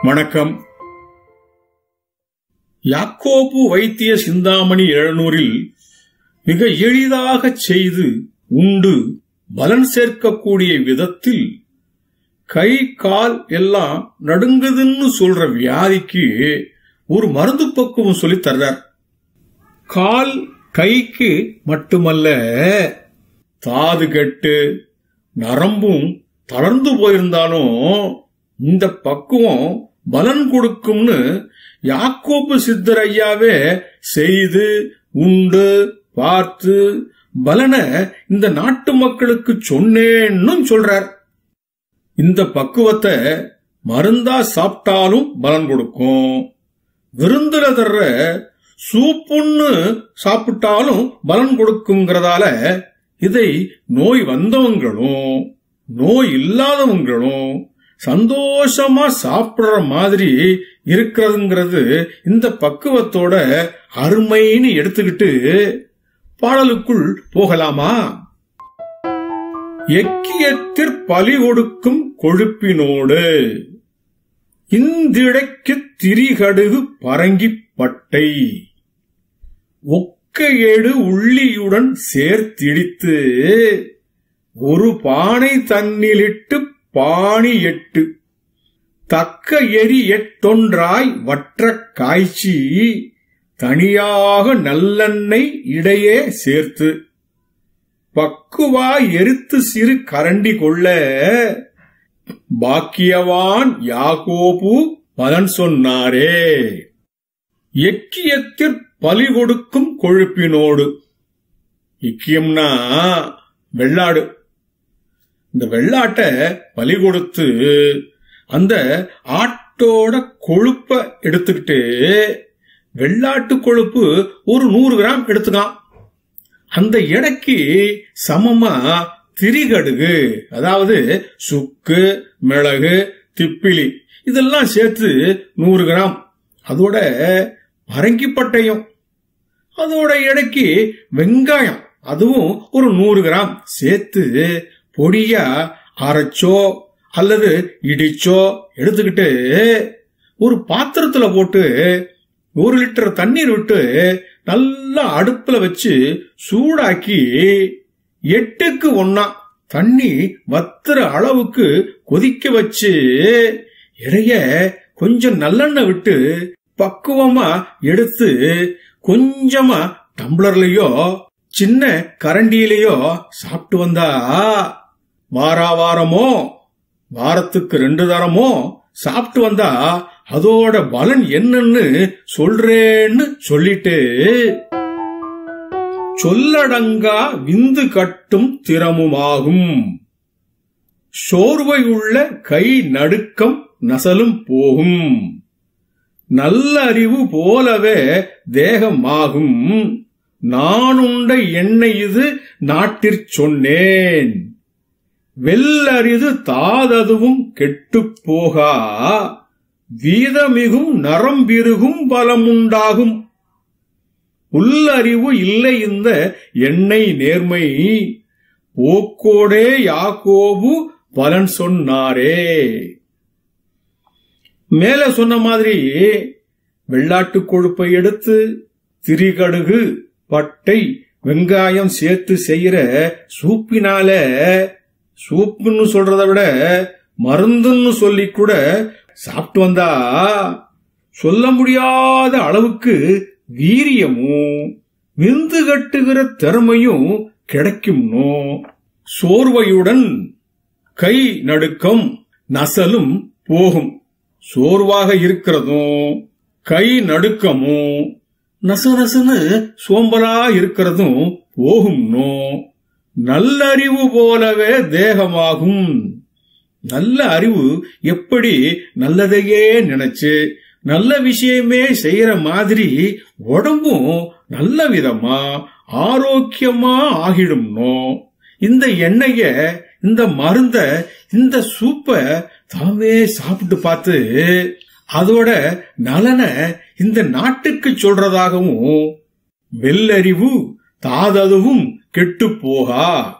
வணக்கம் யாக்கோபு வைத்திய சிந்தாமணி எழுநூறில் மிக எளிதாகச் செய்து உண்டு பலன் சேர்க்கக்கூடிய விதத்தில் கை கால் எல்லாம் நடுங்குதுன்னு சொல்ற வியாதிக்கு ஒரு மருந்து பக்குவம் சொல்லித் தர்றார் கால் கைக்கு மட்டுமல்ல தாது கெட்டு நரம்பும் தளர்ந்து போயிருந்தாலும் இந்த பக்குவம் பலன் கொடுக்கும்னு யாக்கோபு சித்தர் ஐயாவே செய்து உண்டு பார்த்து பலனை இந்த நாட்டு மக்களுக்கு சொன்னேன்னு சொல்றார் இந்த பக்குவத்தை மருந்தா சாப்பிட்டாலும் பலன் கொடுக்கும் விருந்துல தர்ற சூப்புன்னு சாப்பிட்டாலும் பலன் கொடுக்குங்கிறதால இதை நோய் வந்தவங்களும் நோய் இல்லாதவங்களும் சந்தோஷமா சாப்பிடுற மாதிரி இருக்கிறதுங்கிறது இந்த பக்குவத்தோட அருமைன்னு எடுத்துக்கிட்டு பாடலுக்குள் போகலாமா எக்கியத்திற் பலி கொடுக்கும் கொழுப்பினோடு இந்திடைக்கு திரிகடுகு பரங்கிப் பட்டை ஒக்க ஏடு உள்ளியுடன் சேர்த்திடித்து ஒரு பானை தன்னிலிட்டு பாணி எட்டு தக்க எரி எட்டொன்றாய் வற்ற காய்ச்சி தனியாக நல்லெண்ணெய் இடையே சேர்த்து பக்குவா எரித்து சிறு கரண்டி கொள்ள பாக்கியவான் யாகோபு பலன் சொன்னாரே எக்கியத்திற் பலி கொடுக்கும் கொழுப்பினோடு இக்கியம்னா வெள்ளாடு இந்த வெள்ளாட்டை பலி கொடுத்து அந்த ஆட்டோட கொழுப்ப எடுத்துக்கிட்டு வெள்ளாட்டு கொழுப்பு ஒரு நூறு கிராம் எடுத்துக்கலாம் அந்த எடைக்கு சமமா திரிகடுகு அதாவது சுக்கு மிளகு திப்பிலி இதெல்லாம் சேர்த்து நூறு கிராம் அதோட பரங்கிப்பட்டையும் அதோட எடைக்கு வெங்காயம் அதுவும் ஒரு நூறு கிராம் சேர்த்து பொடியா அரைச்சோ அல்லது இடிச்சோ எடுத்துக்கிட்டு ஒரு பாத்திரத்துல போட்டு ஒரு லிட்டர் தண்ணீர் விட்டு நல்லா அடுப்புல வச்சு சூடாக்கி எட்டுக்கு ஒன்னா தண்ணி வத்துற அளவுக்கு கொதிக்க வச்சு இடைய கொஞ்சம் நல்லெண்ணெய் விட்டு பக்குவமா எடுத்து கொஞ்சமா டம்ளர்லயோ சின்ன கரண்டியிலேயோ சாப்பிட்டு வந்தா வாரா வாரமோ வாரத்துக்கு ரெண்டு தரமோ சாப்பிட்டு வந்தா அதோட பலன் என்னன்னு சொல்றேன்னு சொல்லிட்டு சொல்லடங்கா விந்து கட்டும் திறமுமாகும் சோர்வையுள்ள கை நடுக்கம் நசலும் போகும் நல்ல அறிவு போலவே தேகமாகும் நானுண்ட எண்ணெய் இது நாட்டிற் சொன்னேன் வெள்ளரிது தாததுவும் கெட்டுப் போகா வீதமிகும் நரம்பிருகும் பலமுண்டாகும் உள்ளறிவு இல்லை இந்த எண்ணெய் நேர்மை போக்கோடே யாக்கோபு பலன் சொன்னாரே மேல சொன்ன மாதிரி வெள்ளாட்டு கொழுப்பை எடுத்து திரிகடுகு பட்டை வெங்காயம் சேர்த்து செய்யற சூப்பினால சூப்புன்னு சொல்றதை விட மருந்துன்னு சொல்லி கூட சாப்பிட்டு வந்தா சொல்ல முடியாத அளவுக்கு வீரியமும் விந்து கட்டுகிற திறமையும் கிடைக்கும்னோ சோர்வையுடன் கை நடுக்கம் நசலும் போகும் சோர்வாக இருக்கிறதும் கை நடுக்கமும் நசு நசுன்னு சோம்பலா இருக்கிறதும் போகும்னோ நல்லறிவு போலவே தேகமாகும் நல்ல அறிவு எப்படி நல்லதையே நினைச்சு நல்ல விஷயமே செய்யற மாதிரி உடம்பும் நல்ல விதமா ஆரோக்கியமா ஆகிடும்னோ இந்த எண்ணெய இந்த மருந்த இந்த சூப்ப தாமே சாப்பிட்டு பார்த்து அதோட நலனை இந்த நாட்டுக்கு சொல்றதாகவும் வெள்ளறிவு தாததுவும் கெட்டு போகா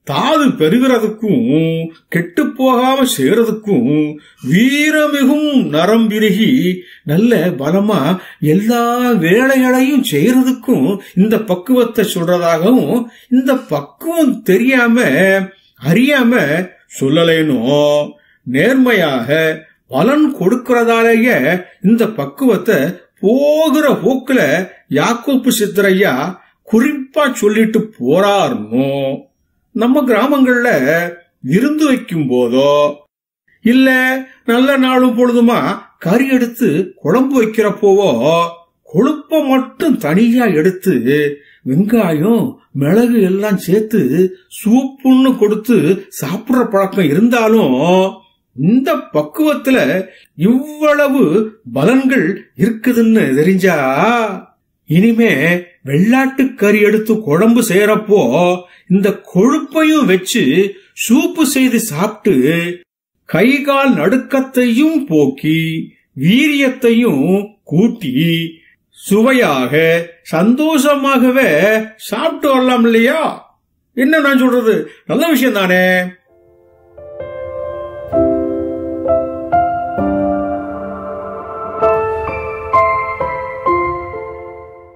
தாது பெருகிறதுக்கும் கெட்டு போகாம செய்யறதுக்கும் வீரமிகும் நரம் விருகி நல்ல பலமா எல்லா வேலைகளையும் செய்யறதுக்கும் இந்த பக்குவத்தை சொல்றதாகவும் இந்த பக்குவம் தெரியாம அறியாம சொல்லலேனோ நேர்மையாக பலன் கொடுக்கறதாலேயே இந்த பக்குவத்தை போகிற போக்குல யாக்கோப்பு சித்தரையா குறிப்பா சொல்லிட்டு போறாருனோ நம்ம கிராமங்கள்ல விருந்து வைக்கும் போதோ இல்ல நல்ல நாளும் பொழுதுமா கறி எடுத்து குழம்பு வைக்கிறப்போவோ கொழுப்ப மட்டும் தனியா எடுத்து வெங்காயம் மிளகு எல்லாம் சேர்த்து சூப்புன்னு கொடுத்து சாப்பிடுற பழக்கம் இருந்தாலும் இந்த பக்குவத்துல இவ்வளவு பலன்கள் இருக்குதுன்னு தெரிஞ்சா இனிமே வெள்ளாட்டு கறி எடுத்து குழம்பு செய்யறப்போ இந்த கொழுப்பையும் வச்சு சூப்பு செய்து சாப்பிட்டு கை கால் நடுக்கத்தையும் போக்கி வீரியத்தையும் கூட்டி சுவையாக சந்தோஷமாகவே சாப்பிட்டு வரலாம் இல்லையா என்ன நான் சொல்றது நல்ல விஷயம் தானே